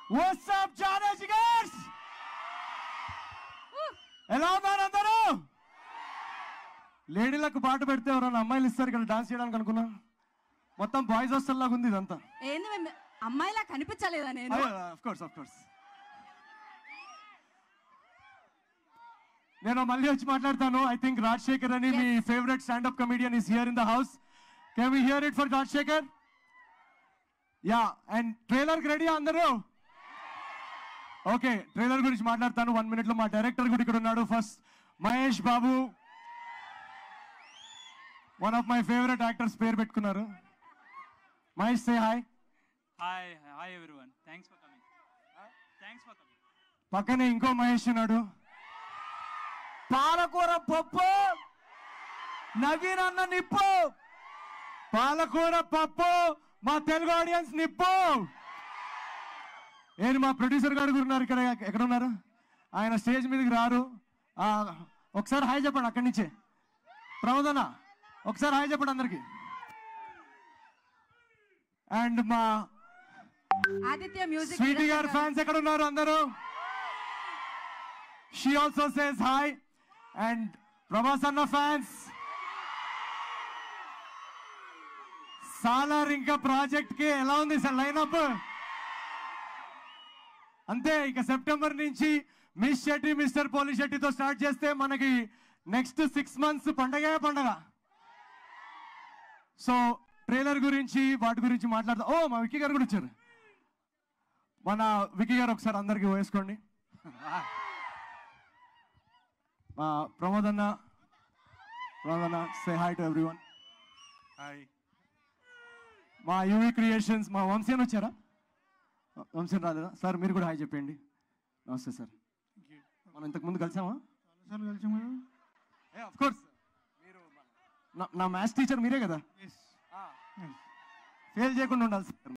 WhatsApp జానా జిగర్స్ ఎలా ఉన్నారు అందరూ లేడీలకు పాట పెడితే ఎవరైనా అమ్మాయిలు ఇస్తారు ఇక్కడ డాన్స్ చేయడానికి అనుకున్నా మొత్తం బాయ్స్ హాస్టల్ లాగా ఉంది ఇదంతా ఏంది మేము- అమ్మాయిలా కనిపించలేదా నేను ఆఫ్ కోర్స్ ఆఫ్ కోర్స్ నేను మళ్ళీ వచ్చి మాట్లాడతాను ఐ థింక్ రాజశేఖర్ అని మీ favourite standup comedian is here in the house can we hear it for Rajasekhar yeah and trailer ready అందరూ ఓకే ట్రైలర్ గురించి మాట్లాడతాను వన్ మినిట్ లో మా డైరెక్టర్ కూడా ఇక్కడ ఉన్నాడు first Mahesh Babu one of my favourite actors పేరు పెట్టుకున్నారు Mahesh say hi Hi, hi everyone. Thanks for coming. Thanks for coming. పక్కనే ఇంకో మహేష్ ఉన్నాడు పాలకూర పప్పు నవీన్ అన్న నిప్పు పాలకూర పప్పు మా తెలుగు ఆడియన్స్ నిప్పు ఏంటి మా ప్రొడ్యూసర్ గారు కూడా ఉన్నారు ఇక్కడ ఎక్కడ ఉన్నారు ఆయన స్టేజ్ మీదకి రారు ఆ, ఒకసారి హాయ్ చెప్పండి అక్కడి నుంచే ప్రమోదన ఒకసారి హాయ్ చెప్పండి అందరికి అండ్ మా ఆదిత్య మ్యూజిక్ స్వీటీ గారు ఫ్యాన్స్ ఎక్కడ ఉన్నారు అందరూ she also says hi and Prabhas అన్న ఫ్యాన్స్ సాలార్ ఇంకా ప్రాజెక్ట్ కి ఎలా ఉంది సార్ లైనప్ అంతే ఇక సెప్టెంబర్ నుంచి మిస్ శెట్టి మిస్టర్ పోలీ శెట్టితో స్టార్ట్ చేస్తే మనకి నెక్స్ట్ సిక్స్ మంత్స్ పండగే పండగ సో ట్రైలర్ గురించి వాటి గురించి మాట్లాడతా ఓ మా విక్కీ గారు కూడా వచ్చారు మన వికీ గారు ఒకసారి అందరికి వేసుకోండి మా ప్రమోద్ అన్న ప్రమోద్ అన్న say hi to everyone hi మా యూవీ క్రియేషన్స్ మా వంశీన్ వచ్చారా వంశీన్ రాలేదా సార్ మీరు కూడా హాయ్ చెప్పండి నమస్తే సార్ మనం ఇంతకు ముందు కలిసామా చాలాసార్లు కలిసాం కదా ఆఫ్ కోర్స్ మీరు నా- నా మ్యాథ్స్ టీచర్ మీరే కదా ఫెయిల్ చేయకుండా ఉండాలి సార్